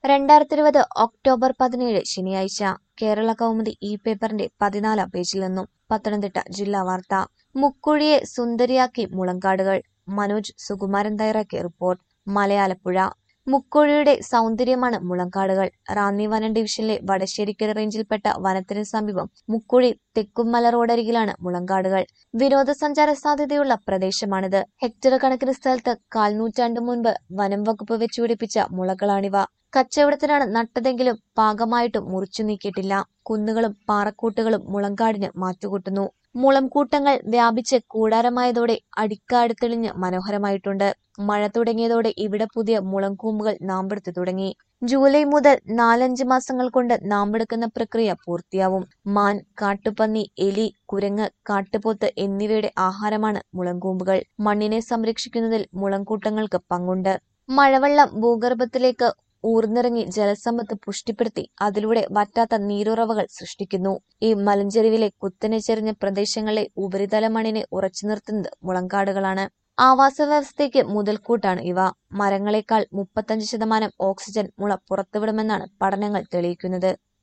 രണ്ടായിരത്തി ഇരുപത് ഒക്ടോബർ പതിനേഴ് ശനിയാഴ്ച കേരള കൗമുദി ഈ പേപ്പറിന്റെ പതിനാലാം പേജിൽ നിന്നും പത്തനംതിട്ട ജില്ലാ വാർത്ത മുക്കുഴിയെ സുന്ദരിയാക്കി മുളങ്കാടുകൾ മനോജ് സുകുമാരൻ തയ്യാറാക്കിയ റിപ്പോർട്ട് മലയാലപ്പുഴ മുക്കുഴിയുടെ സൗന്ദര്യമാണ് മുളങ്കാടുകൾ റാന്നി വനം ഡിവിഷനിലെ വടശ്ശേരിക്കര റേഞ്ചിൽപ്പെട്ട വനത്തിന് സമീപം മുക്കുഴി തെക്കുംമല റോഡരികിലാണ് മുളങ്കാടുകൾ വിനോദസഞ്ചാര സാധ്യതയുള്ള പ്രദേശമാണിത് ഹെക്ടർ കണക്കിന് സ്ഥലത്ത് കാൽനൂറ്റാണ്ട് മുൻപ് വനം വകുപ്പ് വെച്ചുപിടിപ്പിച്ച മുളകളാണിവ കച്ചവടത്തിനാണ് നട്ടതെങ്കിലും പാകമായിട്ടും മുറിച്ചു നീക്കിയിട്ടില്ല കുന്നുകളും പാറക്കൂട്ടുകളും മുളങ്കാടിന് മാറ്റുകൂട്ടുന്നു മുളംകൂട്ടങ്ങൾ വ്യാപിച്ച് കൂടാരമായതോടെ അടിക്കാട് തെളിഞ്ഞ് മനോഹരമായിട്ടുണ്ട് മഴ തുടങ്ങിയതോടെ ഇവിടെ പുതിയ മുളംകൂമ്പുകൾ നാമ്പെടുത്തു തുടങ്ങി ജൂലൈ മുതൽ നാലഞ്ച് മാസങ്ങൾ കൊണ്ട് നാമ്പെടുക്കുന്ന പ്രക്രിയ പൂർത്തിയാവും മാൻ കാട്ടുപന്നി എലി കുരങ്ങ് കാട്ടുപോത്ത് എന്നിവയുടെ ആഹാരമാണ് മുളങ്കൂമ്പുകൾ മണ്ണിനെ സംരക്ഷിക്കുന്നതിൽ മുളംകൂട്ടങ്ങൾക്ക് പങ്കുണ്ട് മഴവെള്ളം ഭൂഗർഭത്തിലേക്ക് ഊർന്നിറങ്ങി ജലസമ്പത്ത് പുഷ്ടിപ്പെടുത്തി അതിലൂടെ വറ്റാത്ത നീരുറവകൾ സൃഷ്ടിക്കുന്നു ഈ മലഞ്ചെരുവിലെ കുത്തനെ ചെറിഞ്ഞ പ്രദേശങ്ങളിലെ ഉപരിതല മണ്ണിനെ ഉറച്ചു നിർത്തുന്നത് മുളങ്കാടുകളാണ് ആവാസ വ്യവസ്ഥയ്ക്ക് മുതൽക്കൂട്ടാണ് ഇവ മരങ്ങളെക്കാൾ മുപ്പത്തഞ്ച് ശതമാനം ഓക്സിജൻ മുള പുറത്തുവിടുമെന്നാണ് പഠനങ്ങൾ തെളിയിക്കുന്നത്